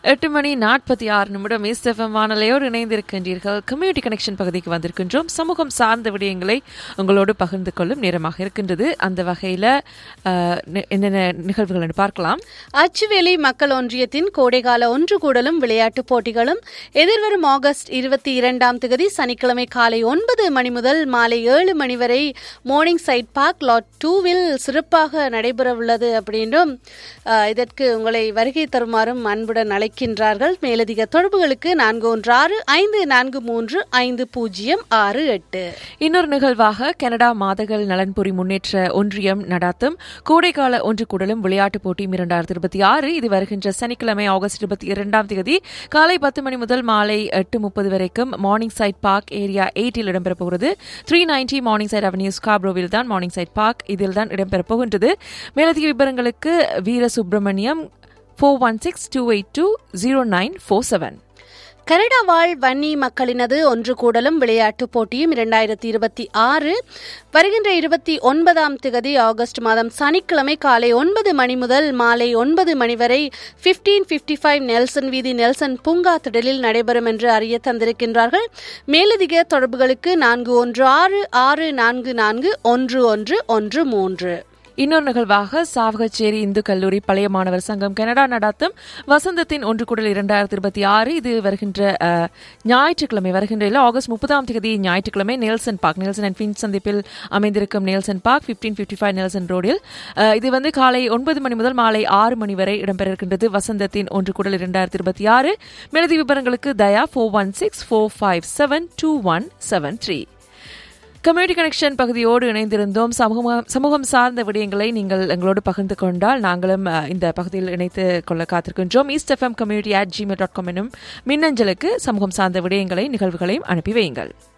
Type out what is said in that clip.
எட்டு மணி நாற்பத்தி ஆறு நிமிடம் எஸ்எஃப்எம் வானலையோடு இணைந்திருக்கின்றீர்கள் கம்யூனிட்டி கனெக்ஷன் பகுதிக்கு வந்திருக்கின்றோம் சமூகம் சார்ந்த விடயங்களை உங்களோடு பகிர்ந்து கொள்ளும் நேரமாக இருக்கின்றது அந்த வகையில் என்னென்ன நிகழ்வுகள் என்று பார்க்கலாம் அச்சுவேலி மக்கள் ஒன்றியத்தின் கோடைகால ஒன்று கூடலும் விளையாட்டுப் போட்டிகளும் எதிர்வரும் ஆகஸ்ட் இருபத்தி இரண்டாம் தேதி சனிக்கிழமை காலை ஒன்பது மணி முதல் மாலை ஏழு மணி வரை மார்னிங் சைட் பார்க் லாட் டூவில் சிறப்பாக நடைபெறவுள்ளது அப்படின்றும் அஹ், இதற்கு உங்களை வருகை தருமாறும் அன்புடன் அழைக்கின்றார்கள் மேலதிக தொடர்புகளுக்கு நான்கு ஒன்று ஆறு ஐந்து நான்கு மூன்று ஐந்து பூஜ்ஜியம் ஆறு எட்டு இன்னொரு நிகழ்வாக கனடா மாதகள் நலன்புரி முன்னேற்ற ஒன்றியம் நடாத்தும் கோடைக்கால ஒன்று கூடலும் விளையாட்டுப் போட்டி இரண்டாயிரத்தி இருபத்தி ஆறு இது வருகின்ற சனிக்கிழமை ஆகஸ்ட் இருபத்தி இரண்டாம் தேதி காலை பத்து மணி முதல் மாலை எட்டு முப்பது வரைக்கும் மார்னிங் சைட் பார்க் ஏரியா எயிட்டில் இடம்பெறப் போகிறது three ninety morning side avenue ஸ்காப்ரோவில் தான் மார்னிங் சைட் பார்க் இதில் தான் இடம்பெறப் போகின்றது மேலதிக விவரங்களுக்கு Veera Subramaniam four one six two eight two zero nine four seven Canada வாழ் வன்னி மக்களினது ஒன்று கூடலும் விளையாட்டுப் போட்டியும் இரண்டாயிரத்தி இருபத்தி ஆறு வருகின்ற இருபத்தி ஒன்பதாம் திகதி ஆகஸ்ட் மாதம் சனிக்கிழமை காலை ஒன்பது மணி முதல் மாலை ஒன்பது மணி வரை பிப்டீன் பிப்டி ஃபைவ் நெல்சன் வீதி நெல்சன் பூங்கா திடலில் நடைபெறும் என்று அறிய தந்திருக்கின்றார்கள் மேலதிக தொடர்புகளுக்கு நான்கு ஒன்று ஆறு ஆறு நான்கு நான்கு ஒன்று ஒன்று ஒன்று மூன்று இன்னொரு நிகழ்வாக சாவகச்சேரி இந்து கல்லூரி பழைய மாணவர் சங்கம் கனடா நடாத்தும் வசந்தத்தின் ஒன்று கூடல் இரண்டாயிரத்தி இருபத்தி ஆறு இது வருகின்ற அஹ், ஞாயிற்றுக்கிழமை வருகின்ற இல்ல, ஆகஸ்ட் முப்பதாம் தேதி ஞாயிற்றுக்கிழமை Nelson park Nelson and Fin சந்திப்பில் அமைந்திருக்கும் Nelson park fifteen fifty five Nelson ரோடில் அஹ், இது வந்து காலை ஒன்பது மணி முதல் மாலை ஆறு மணி வரை இடம்பெற இருக்கின்றது வசந்தத்தின் ஒன்று கூடல் இரண்டாயிரத்தி இருபத்தி ஆறு மேலதி விவரங்களுக்கு Daya four one six four five seven two one seven three community connection பகுதியோடு இணைந்திருந்தோம் சமூகம் சமூகம் சார்ந்த விடயங்களை நீங்கள் எங்களோடு பகிர்ந்து கொண்டால் நாங்களும் அஹ், இந்த பகுதியில் இணைத்து கொள்ள காத்திருக்கின்றோம் east FM community at Gmail dot com எனும் மின்னஞ்சலுக்கு சமூகம் சார்ந்த விடயங்களை நிகழ்வுகளையும் அனுப்பி வையுங்கள்